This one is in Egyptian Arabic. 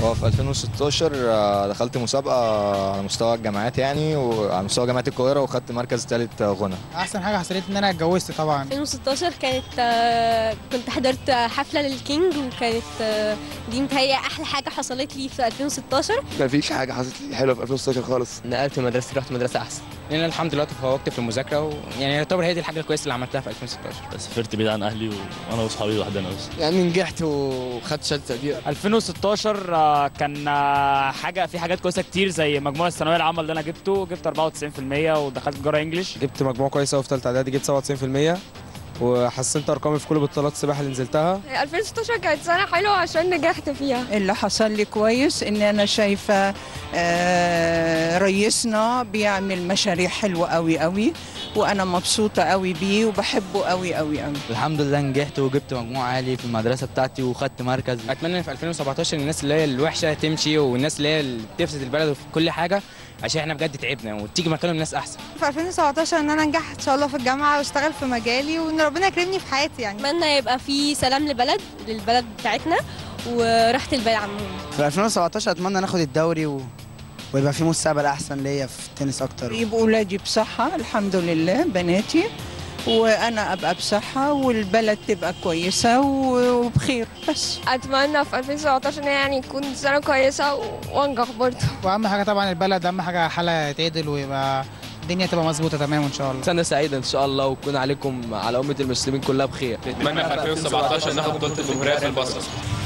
هو في 2016 آه، دخلت مسابقة على مستوى الجامعات يعني وعلى مستوى جامعة القاهرة وخدت مركز ثالث غنى احسن حاجه حصلت لي ان انا اتجوزت طبعا 2016 كانت آه، كنت حضرت حفلة للكينج وكانت آه، دي متهيأ أحلى حاجة حصلت لي في 2016 مفيش حاجه حصلت لي حلوه في 2016 خالص نقلت مدرستي رحت مدرسه احسن لان أنا الحمد لله تفوقت في المذاكره ويعني يعتبر هي دي الحاجه الكويسه اللي عملتها في 2016 سافرت بعيد عن اهلي وانا واصحابي لوحدنا بس يعني نجحت وخدت شهاده تقدير 2016 آه، كان آه، حاجه في حاجات كويسه كتير زي مجموع الثانويه العامه اللي انا جبته جبت 94% ودخلت تجاره انجلش جبت مجموع كويس قوي في ثالثه اعدادي جبت 97% وحسنت ارقامي في كل بطولات السباحه اللي نزلتها 2016 كانت سنة حلوة عشان نجحت فيها اللي حصل لي كويس ان انا شايفه آه، رئيسنا بيعمل مشاريع حلوه قوي قوي وانا مبسوطه قوي بيه وبحبه قوي قوي قوي الحمد لله نجحت وجبت مجموع عالي في المدرسه بتاعتي وخدت مركز اتمنى ان في 2017 الناس اللي هي الوحشه تمشي والناس اللي هي اللي بتفسد البلد في كل حاجه عشان احنا بجد تعبنا وتيجي مكانهم ناس احسن في 2017 ان انا انجح ان شاء الله في الجامعة واشتغل في مجالي وان ربنا يكرمني في حياتي يعني اتمنى يبقى في سلام لبلد للبلد بتاعتنا وراحة البال عموما في 2017 اتمنى ناخد الدوري و... ويبقى في مستقبل احسن ليا في التنس اكتر يبقوا ولادي بصحه الحمد لله بناتي وانا ابقى بصحه والبلد تبقى كويسه و- وبخير بس اتمنى في 2017 ان يعني تكون سنة كويسة وانجح برضه واهم حاجه طبعا البلد اهم حاجه حالها تعدل ويبقى الدنيا تبقى مظبوطه تمام ان شاء الله سنه سعيده ان شاء الله وتكون عليكم على امه المسلمين كلها بخير نتمنى في 2017 ناخد بطولة الجمهورية في الباسكت